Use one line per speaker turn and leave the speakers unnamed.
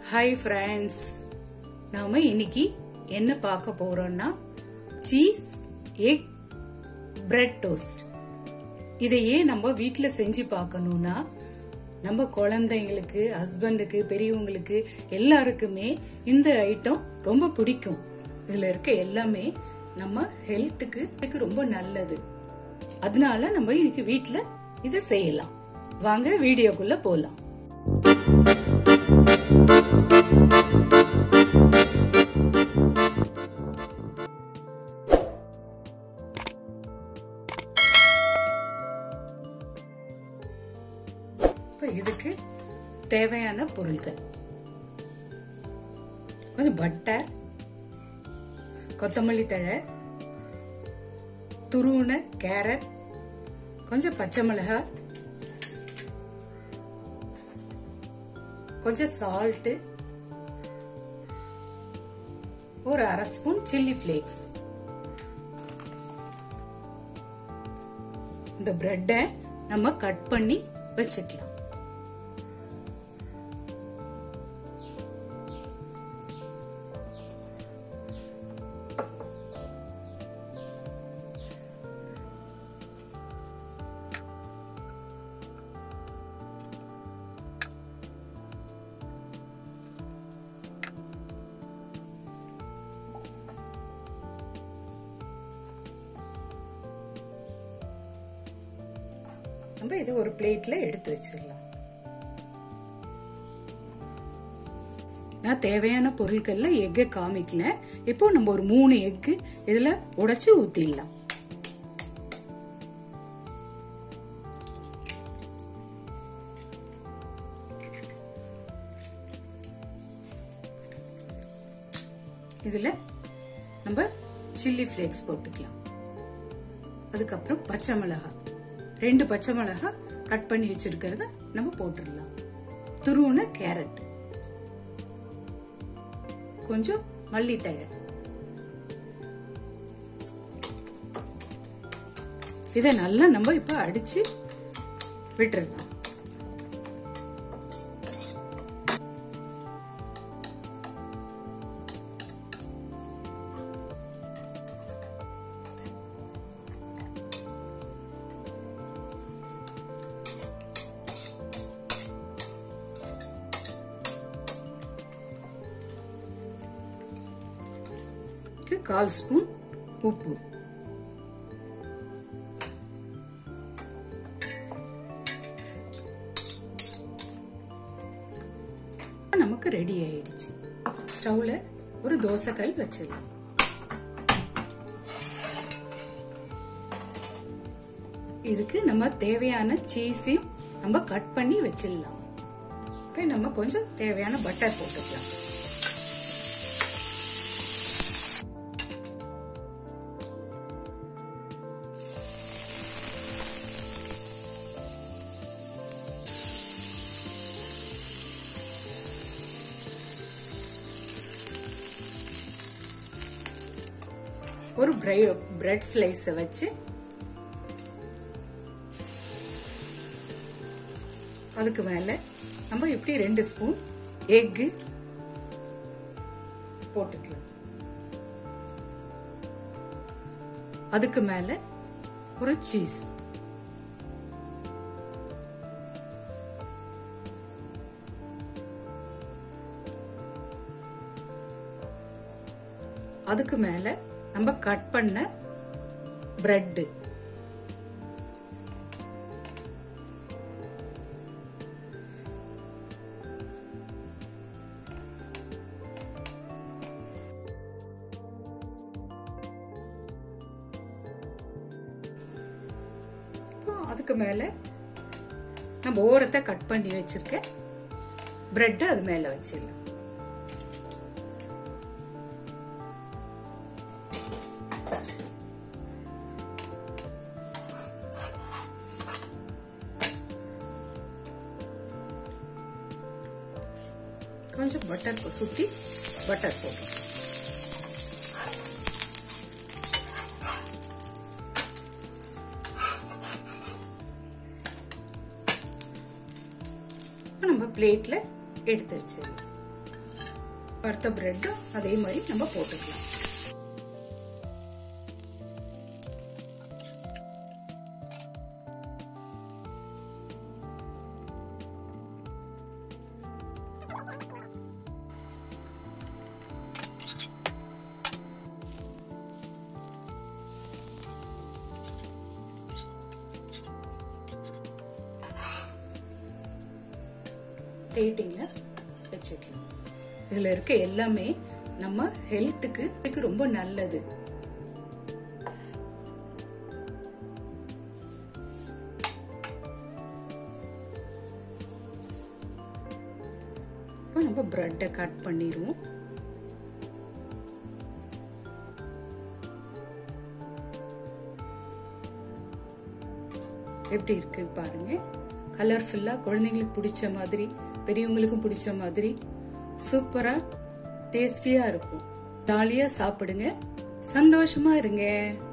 hi friends நாம இன்னைக்கு என்ன பார்க்க போறோம்னா சீஸ் எக் பிரெட் டோஸ்ட் இதையே நம்ம வீட்டில் செஞ்சு பார்க்கணும்னா நம்ம குழந்தைங்களுக்கு ஹஸ்பண்டுக்கு பெரியவங்களுக்கு எல்லாருக்குமே இந்த ஐட்டம் ரொம்ப பிடிக்கும் இதுல இருக்க எல்லாமே நம்ம ஹெல்த்துக்கு இதுக்கு ரொம்ப நல்லது அதனால நம்ம இன்னைக்கு வீட்ல இதை செய்யலாம் வாங்க வீடியோக்குள்ள போலாம் இப்ப இதுக்கு தேவையான பொருட்கள் கொஞ்சம் பட்டர் கொத்தமல்லி தழை துருவுன கேரட் கொஞ்சம் பச்சை மிளகாய் கொஞ்சம் சால்ட் ஒரு அரை ஸ்பூன் சில்லி ஃபிளேக்ஸ் இந்த பிரெட்டை நம்ம கட் பண்ணி வச்சுக்கலாம் நம்ம இதை ஒரு பிளேட்ல எடுத்து வச்சிடலாம் நான் தேவையான பொருட்கள்ல எக்கை காமிக்கல இப்போ நம்ம ஒரு மூணு எக்கு இதுல உடைச்சு ஊத்திடலாம் இதுல நம்ம சில்லி ஃபிளேக்ஸ் போட்டுக்கலாம் அதுக்கப்புறம் பச்சை மிளகாய் ரெண்டு பச்சை மிளகாய் கட் பண்ணி வச்சிருக்கிறத நம்ம போட்டுடலாம் துருவுன கேரட் கொஞ்சம் மல்லித்தழை இதை நல்லா நம்ம இப்ப அடிச்சு விட்டுறலாம் கால் ஸ்பூன் உப்பு நமக்கு ரெடி ஆயிடுச்சு ஸ்டவ்ல ஒரு தோசைக்கல் வச்சிடலாம் இதுக்கு நம்ம தேவையான சீஸையும் நம்ம கட் பண்ணி வச்சிடலாம் இப்போ நம்ம கொஞ்சம் தேவையான பட்டர் போட்டுக்கலாம் ஒரு பிரெட் ஸ்லைஸ் வச்சு அதுக்கு மேல நம்ம இப்படி ரெண்டு ஸ்பூன் எக்கு போட்டுக்கலாம் அதுக்கு மேல ஒரு சீஸ் அதுக்கு மேல நம்ம கட் பண்ண பிரெட் அதுக்கு மேல நம்ம ஓரத்தை கட் பண்ணி வச்சிருக்க பிரெட் அது மேல வச்சிடலாம் கொஞ்சம் பட்டர் சுத்தி பட்டர் போட்டு நம்ம பிளேட்ல எடுத்து வச்சிடலாம் அடுத்த பிரெட்டும் அதே மாதிரி நம்ம போட்டுக்கலாம் பிளேட்டிங்ல வச்சுக்கலாம் இதுல இருக்க எல்லாமே நம்ம ஹெல்த்துக்கு இதுக்கு ரொம்ப நல்லது இப்போ நம்ம பிரெட்டை கட் பண்ணிடுவோம் எப்படி இருக்கு பாருங்க கலர்ஃபுல்லா குழந்தைங்களுக்கு பிடிச்ச மாதிரி பெரியவங்களுக்கும் பிடிச்ச மாதிரி சூப்பரா டேஸ்டியா இருக்கும் ஜாலியா சாப்பிடுங்க சந்தோஷமா இருங்க